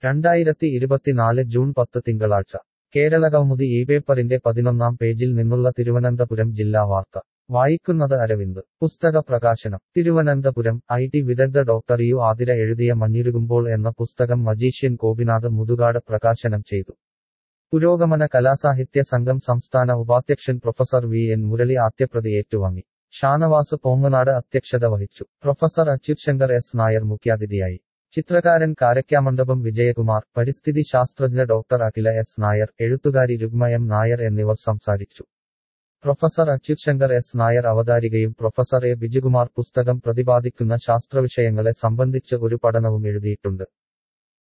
രണ്ടായിരത്തി ഇരുപത്തിനാല് ജൂൺ പത്ത് തിങ്കളാഴ്ച കേരളകൗമുദി ഈ പേപ്പറിന്റെ പതിനൊന്നാം പേജിൽ നിന്നുള്ള തിരുവനന്തപുരം ജില്ലാ വാർത്ത വായിക്കുന്നത് അരവിന്ദ് പുസ്തക പ്രകാശനം തിരുവനന്തപുരം ഐ ടി വിദഗ്ധ ഡോക്ടർ യു ആതിര എഴുതിയ മഞ്ഞിരുകുമ്പോൾ എന്ന പുസ്തകം മജീഷ്യൻ ഗോപിനാഥ് മുതുകാട് പ്രകാശനം ചെയ്തു പുരോഗമന കലാസാഹിത്യ സംഘം സംസ്ഥാന ഉപാധ്യക്ഷൻ പ്രൊഫസർ വി എൻ മുരളി ആദ്യപ്രതി ഏറ്റുവാങ്ങി ഷാനവാസ് പോങ്ങനാട് അധ്യക്ഷത വഹിച്ചു പ്രൊഫസർ അച്യുത് ശങ്കർ എസ് നായർ മുഖ്യാതിഥിയായി ചിത്രകാരൻ കാരക്കാമണ്ഡപം വിജയകുമാർ പരിസ്ഥിതി ശാസ്ത്രജ്ഞ ഡോക്ടർ അഖില എസ് നായർ എഴുത്തുകാരി രുഗ്മ എം നായർ എന്നിവർ സംസാരിച്ചു പ്രൊഫസർ അച്യുത് ശങ്കർ എസ് നായർ അവതാരികയും പ്രൊഫസർ എ ബിജുകുമാർ പുസ്തകം പ്രതിപാദിക്കുന്ന ശാസ്ത്രവിഷയങ്ങളെ സംബന്ധിച്ച് ഒരു പഠനവും എഴുതിയിട്ടുണ്ട്